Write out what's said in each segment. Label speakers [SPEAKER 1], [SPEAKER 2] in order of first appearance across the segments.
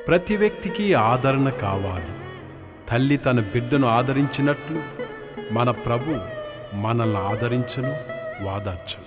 [SPEAKER 1] ప్రతి వ్యక్తికి ఆదరణ కావాలి తల్లి తన బిడ్డను ఆదరించినట్లు మన ప్రభు మనల్ని ఆదరించును వాదార్చును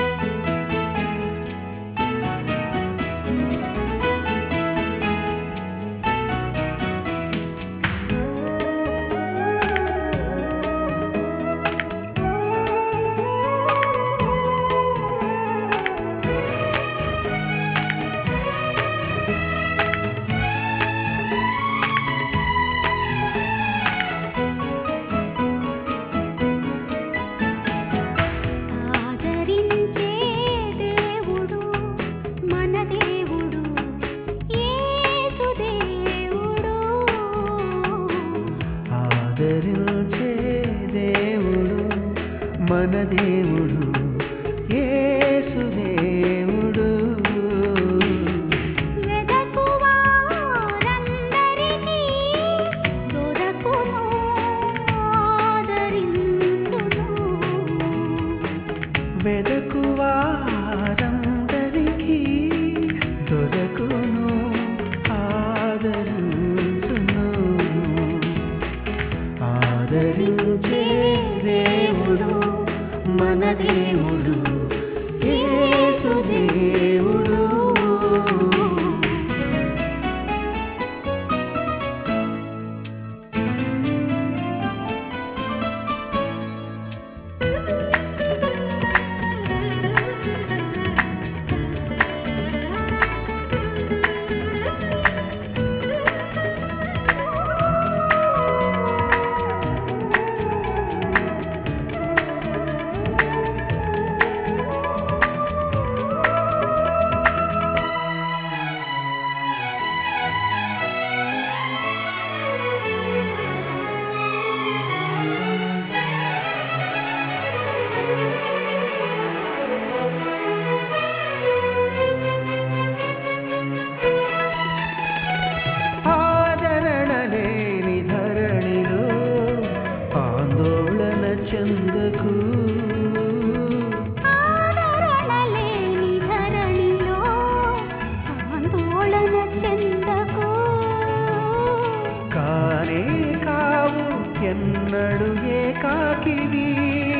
[SPEAKER 2] ఆదరించే దేవుడు మన దేవుడు యేసు దేవుడు
[SPEAKER 3] ఆదరించే దేవుడు మన దేవుడు యేసు దేవుడు
[SPEAKER 2] వెదకు వారందరికీ దొరకును ఆదరించును
[SPEAKER 3] వెదకు వారందరికీ దొరకును ఆదరించును ఆదరించే దేవుడు మన దేవుడు యేసు దేవుడు ఆదరణ లేని ధరణిలో ఆందోళన చెందకు
[SPEAKER 2] ఆదరణ లేని ధరణిలో ఆందోళన చెందకు
[SPEAKER 3] కానే కావు ఎన్నడు ఏకాకివి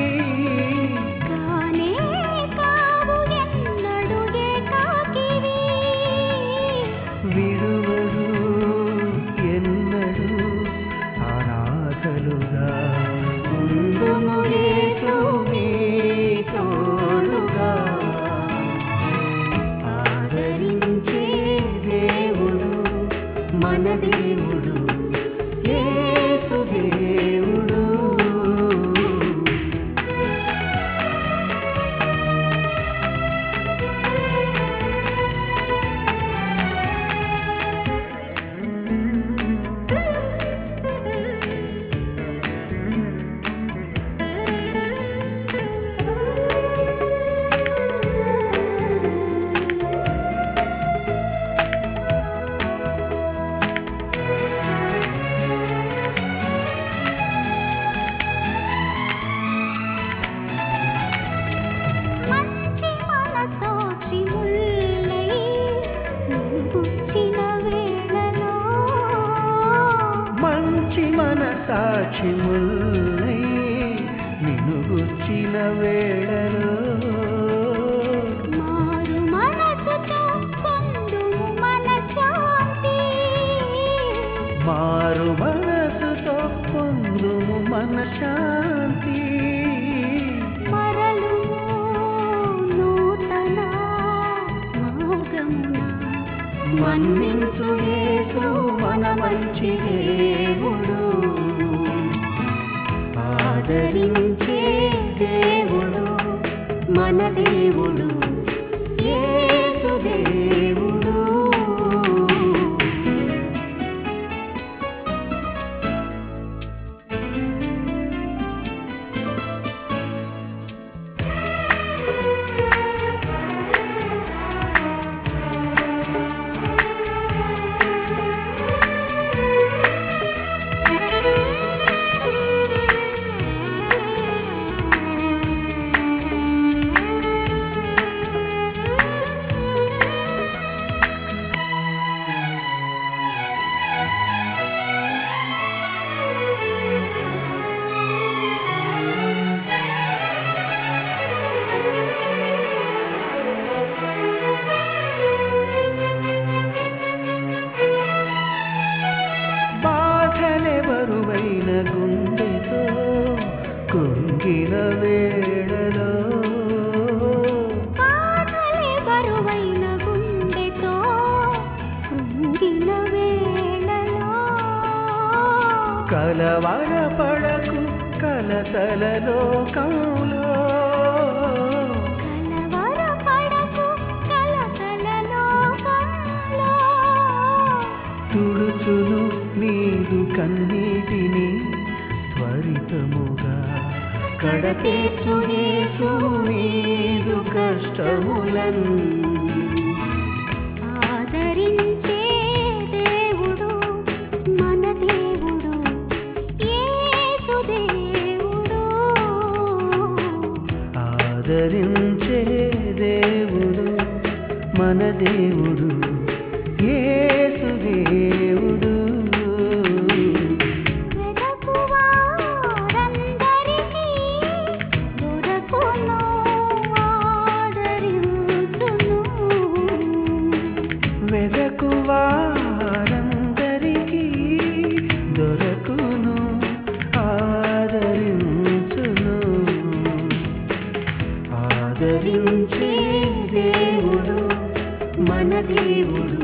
[SPEAKER 2] కానే కావు ఎన్నడు ఏకాకివి
[SPEAKER 3] విడువడు ఎన్నడు అనాథలుగా ఉందుము యేసు నీ తోడుగా ఆదరించే దేవుడు మన దేవుడు యేసు దేవుడు
[SPEAKER 2] మంచి మనసాక్షి ముల్లై గుచ్చిన వేళలో
[SPEAKER 3] మంచి మనసాక్షి ముల్లై నిన్ను గుచ్చిన వేళలో
[SPEAKER 2] మారు మనసుతో పొందుము మనశ్శాంతి
[SPEAKER 3] మారు మనసుతో పొందుము మన శాంతి
[SPEAKER 2] మరలు నూతన మార్గమున
[SPEAKER 3] మన్నించు యేసు మన మంచి దేవుడు ఆదరించే దేవుడు మన దేవుడు యేసు దేవుడు
[SPEAKER 2] Thank you.
[SPEAKER 3] కలవరపడకు కలతల లోకంలో
[SPEAKER 2] కలవరపడకు కలకల లోకంలో
[SPEAKER 3] తుడుచును నీదు కన్నీటిని త్వరితముగా కడతీర్చు యేసు నీదు కష్టములను
[SPEAKER 2] ఆదరించే దేవుడు మన దేవుడు యేసు దేవుడు
[SPEAKER 3] ఆదరించే దేవుడు మన దేవుడు యేసు దేవుడు
[SPEAKER 2] వెదకు వారందరికీ దొరకును ఆదరించును
[SPEAKER 3] వెదకు వారందరికీ దొరకును ఆదరించును ఆదరించే దేవుడు మన దేవుడు